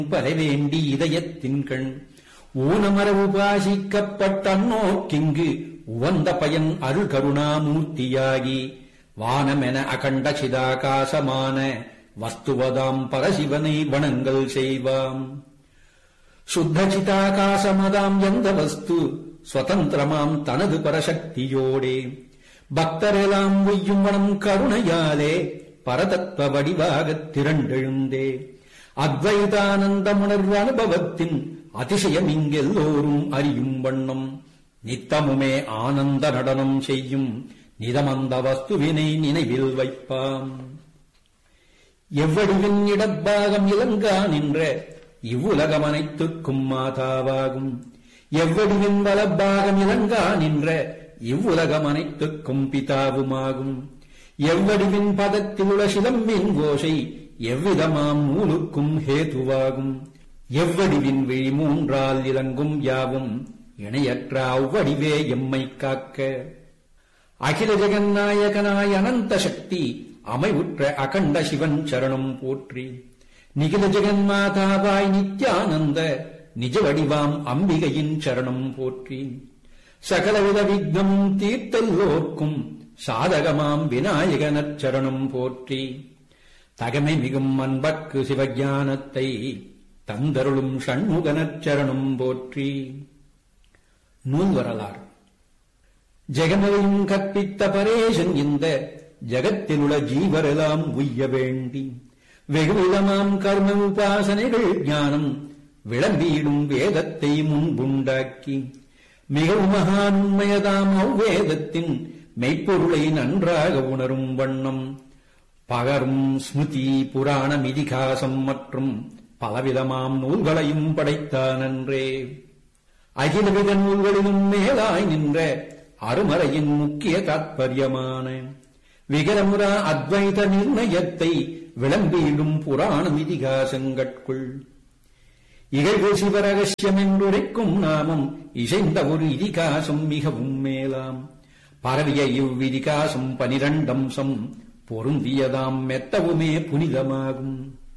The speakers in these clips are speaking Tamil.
பரவேண்டி இதயத்தின் கண் ஊனமர உபாசிக்கப்பட்டன்னோக்கிங்கு உவந்த பயன் அருள் கருணாமூர்த்தியாகி வானமென அகண்ட சிதாகாசமான வஸ்துவதாம் பரசிவனை வணங்கல் செய்வாம் சுத்த சிதாகாசமதாம் எந்த வஸ்து சுதந்திரமாம் தனது பரசக்தியோடே பக்தரெல்லாம் உய்யும் வனம் கருணையாலே பரதத்துவ வடிவாகத் திரண்டெழுந்தே அத்வைதானந்தமுணர்வு அனுபவத்தின் அதிசயம் இங்கெல்லோரும் அறியும் வண்ணம் நித்தமுமே ஆனந்த நடனம் செய்யும் நிதமந்த வஸ்துவினை நினைவில் வைப்பாம் எவ்வடிவின் இடப்பாகம் இலங்கா நின்ற இவ்வுலகம் அனைத்துக்கும் மாதாவாகும் எவ்வடிவின் வலப்பாகம் இலங்கா நின்ற இவ்வுலகம் அனைத்துக்கும் பிதாவுமாகும் எவ்வடிவின் பதத்திலுள்ள சிலம்பின் கோஷை எவ்விதமாம் நூலுக்கும் ஹேதுவாகும் எவ்வடிவின் விழி மூன்றால் இலங்கும் யாவும் இணையற்ற அவ்வடிவே எம்மை காக்க அகில ஜெகநாயகனாய் அனந்த சக்தி அமைவுற்ற அகண்ட சிவன் சரணம் போற்றி நிகில ஜெகன்மாதாவாய் நித்யானந்த நிஜ வடிவாம் அம்பிகையின் சரணம் போற்றி சகலவித விக்னம் தீர்த்தல்லோர்க்கும் சாதகமாம் விநாயகனச் சரணம் போற்றி தகமை மிகும் அன்பர்க்கு சிவஞானத்தை தந்தருளும் ஷண்முகனச் சரணம் போற்றி நூல் வரலாறு ஜெகமலையும் கற்பித்த பரேசன் இந்த ஜகத்திலுள்ள ஜீவரெல்லாம் உய்ய வேண்டி வெகுவிதமாம் கர்ம உபாசனைகள் ஞானம் விளம்பியிடும் வேதத்தை முன்புண்டாக்கி மிகவும் மகான் உண்மையதாம் அவ்வேதத்தின் மெய்ப்பொருளை நன்றாக உணரும் வண்ணம் பகரும் ஸ்மிருதி புராணம் இதிகாசம் மற்றும் பலவிதமாம் நூல்களையும் படைத்தானன்றே அகிலவித நூல்களிலும் மேலாய் நின்ற அருமறையின் முக்கிய தாத்பரியமான விகரமுரா அத்வைத நிர்ணயத்தை விளம்பியிடும் புராணம் இதிகாசங்கட்குள் இகழ்வு சிவரகசியம் என்றுரைக்கும் நாமம் இசைந்த ஒரு இதிகாசம் மிகவும் மேலாம் பரவிய இவ்விதிகாசம் பனிரண்டம்சம் பொருந்தியதாம் மெத்தவுமே புனிதமாகும்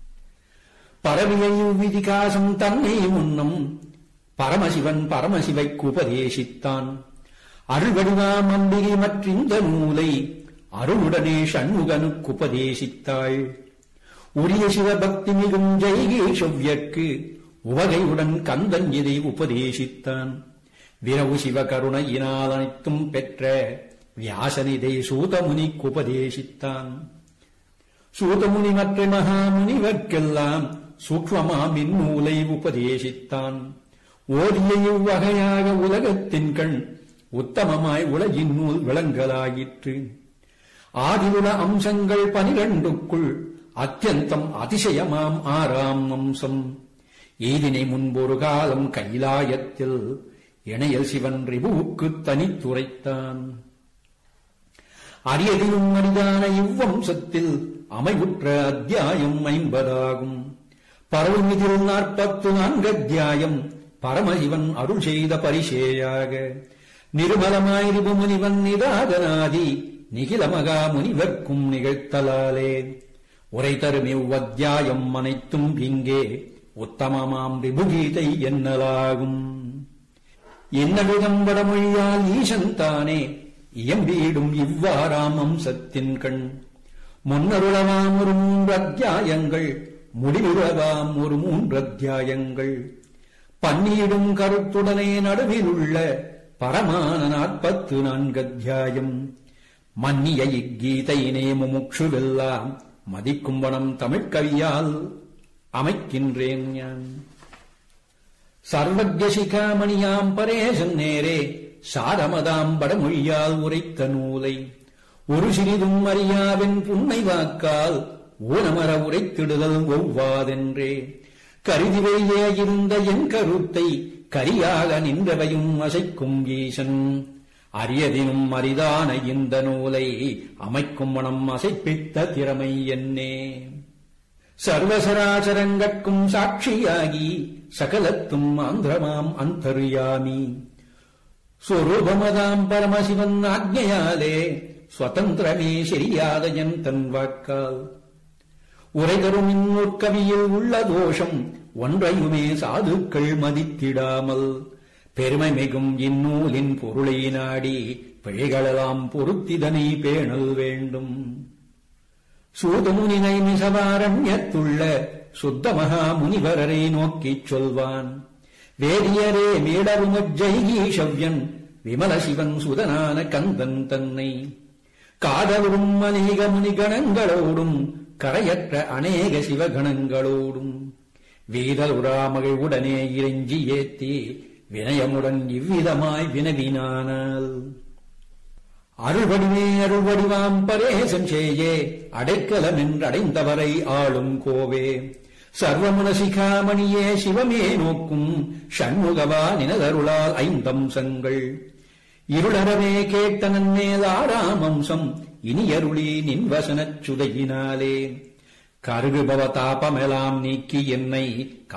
பரவிய இவ்விதிகாசம் தன்னை முன்னம் பரமசிவன் பரமசிவைக்கு உபதேசித்தான் அருள்வடிவாம் அம்பிகை மற்றிந்த நூலை அருளுடனே ஷண்முகனுக்கு உபதேசித்தாள் உரிய சிவபக்தி மிகும் ஜெய்கேஷவ்யற்கு உவகையுடன் கந்தன் இதை உபதேசித்தான் விரவு சிவகருணையினால் அனைத்தும் பெற்ற வியாசனிதை சூதமுனிக்கு உபதேசித்தான் சூதமுனி மற்ற மகாமுனிவர்க்கெல்லாம் சூக்மமாம் இந்நூலை உபதேசித்தான் ஓதிய இவ்வகையாக உலகத்தின் கண் உத்தமமாய் உலகின் நூல் விளங்கலாயிற்று ஆதியுல அம்சங்கள் பனிரண்டுக்குள் அத்தியந்தம் அதிசயமாம் ஆறாம் அம்சம் ஈதினை முன்பொரு காலம் கைலாயத்தில் இணையல் சிவன் ரிபுவுக்கு தனித்துரைத்தான் அரியதிலும் மனிதான இவ்வம்சத்தில் அமைவுற்ற அத்தியாயம் ஐம்பதாகும் பரவுமிதில் நாற்பத்து நான்கு அத்தியாயம் பரமசிவன் அருள் செய்த பரிசேயாக நிருமலமாய் ரிபுமுனிவன் நிதாதனாதி நிகில மகா முனிவர்க்கும் நிகழ்த்தலாலே உரை தரும் இவ்வத்தியாயம் அனைத்தும் இங்கே உத்தமமாம் ரிபுகீதை என்னலாகும் என்னவிதம் வடமொழியால் ஈசன் தானே இயம்பீடும் இவ்வாறாம் அம்சத்தின் கண் முன்னருளவாம் ஒரு மூன்று அத்தியாயங்கள் முடிவுறவாம் ஒரு மூன்று அத்தியாயங்கள் பன்னியிடும் கருத்துடனே நடுவில் உள்ள பரமான நாற்பத்து நான்கு அத்தியாயம் மன்னிய இக்கீதையினே முமுட்சுவெல்லாம் மதிக்கும் வனம் தமிழ்கவியால் அமைக்கின்றேன் ஞான் சர்வஜ சிகாமணியாம் பரேசன் நேரே சாரமதாம் வடமொழியால் உரைத்த நூலை ஒரு சிறிதும் அறியாவின் புன்னை வாக்கால் ஊனமர உரைத்திடுதல் ஒவ்வாதென்றே கருதிவையே இருந்த என் கருத்தை கரியாக நின்றவையும் அசைக்கும் ஈசன் அரியதினும் அரிதான இந்த நூலை அமைக்கும் மனம் அசைப்பித்த திறமை என்னே சர்வசராசரங்கட்கும் சாட்சியாகி சகலத்தும் ஆந்திரமாம் அந்தர்யாமி സ്വരൂപമതാം പരമശിവൻ ആജ്ഞയാലേ സ്വതന്ത്രമേ ശരിയാത ഞാൻ തൻ വാക്കാൽ உரைதரும் இன்னொற்கவியில் உள்ள தோஷம் ஒன்றையுமே சாதுக்கள் மதித்திடாமல் பெருமை மிகும் இந்நூலின் பொருளை நாடி பிழைகளெல்லாம் பொருத்திதனை பேணல் வேண்டும் சூதமுனினை மிசவாரண்யத்துள்ள சுத்த மகா முனிவரரை நோக்கிச் சொல்வான் வேதியரே மேடருமஜ்ஜைகீஷவ்யன் விமல சிவன் சுதனான கந்தன் தன்னை காதலரும் அநேக முனிகணங்களோடும் கரையற்ற அநேக சிவகணங்களோடும் வீதலுராமகள் உடனே இறைஞ்சி ஏத்தி வினயமுடன் இவ்விதமாய் வினவினானால் அருள்வடிவே அருள்வடிவாம் பரேசம் சேயே அடைக்கலம் என்றடைந்தவரை ஆளும் கோவே சர்வமுனசிகாமணியே சிவமே நோக்கும் ஷண்முகவா நினதருளால் ஐந்தம்சங்கள் இருளறவே கேட்ட நன்மேல் ஆறாமம்சம் இனியருளி நின்வசனச் சுதையினாலே கருகுபவ தாபமெலாம் நீக்கி என்னை